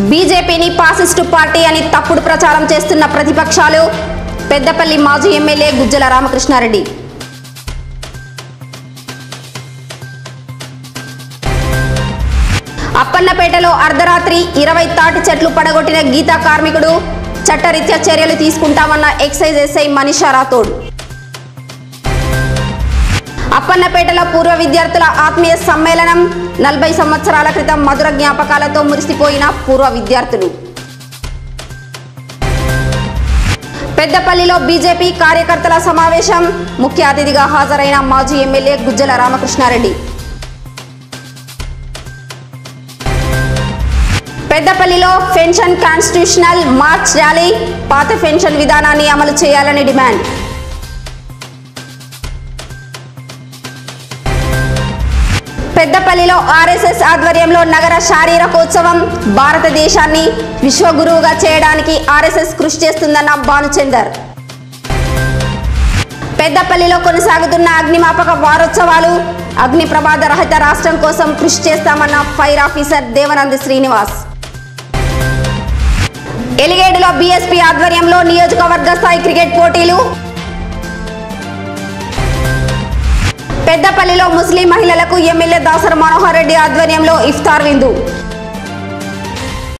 బీజేపీని fascist party అని తప్పుడు ప్రచారం చేస్తున్న ప్రతిపక్షాలు పెద్దపల్లి మాజీ ఎమ్మెల్యే గుజ్జల రామకృష్ణారెడ్డి అప్పన్నపేటలో అర్ధరాత్రి ఇరవై తాటి చెట్లు పడగొట్టిన గీతా కార్మికుడు చట్టరీత్యా చర్యలు తీసుకుంటామన్న ఎక్సైజ్ ఎస్ఐ మనీషా రాథోడ్ అప్పన్నపేటలో పూర్వ విద్యార్థుల ఆత్మీయ సమ్మేళనం నలభై సంవత్సరాల క్రితం మధుర జ్ఞాపకాలతో మురిసిపోయిన పూర్వ విద్యార్థులు పెద్దపల్లిలో బీజేపీ కార్యకర్తల సమావేశం ముఖ్య అతిథిగా హాజరైన మాజీ ఎమ్మెల్యే గుజ్జల రామకృష్ణారెడ్డి పెద్దపల్లిలో పెన్షన్ కాన్స్టిట్యూషనల్ మార్చ్ ర్యాలీ పాత పెన్షన్ విధానాన్ని అమలు చేయాలని డిమాండ్ పెద్దపల్లిలో ఆర్ఎస్ఎస్ ఆధ్వర్యంలో నగర శారీరకోత్సవం భారతదేశాన్ని విశ్వగురువుగా చేయడానికి ఆర్ఎస్ఎస్ కృషి చేస్తుందన్న భానుచందర్ పెద్దపల్లిలో కొనసాగుతున్న అగ్నిమాపక వారోత్సవాలు అగ్ని ప్రమాద రహిత రాష్ట్రం కోసం కృషి చేస్తామన్న ఫైర్ ఆఫీసర్ దేవనంద్ శ్రీనివాస్ ఎలిగేడులో బీఎస్పీ ఆధ్వర్యంలో నియోజకవర్గ స్థాయి క్రికెట్ పోటీలు పెద్దపల్లిలో ముస్లిం మహిళలకు ఎమ్మెల్యే దాసర్ మనోహర్ రెడ్డి ఆధ్వర్యంలో ఇఫ్తార్ విందు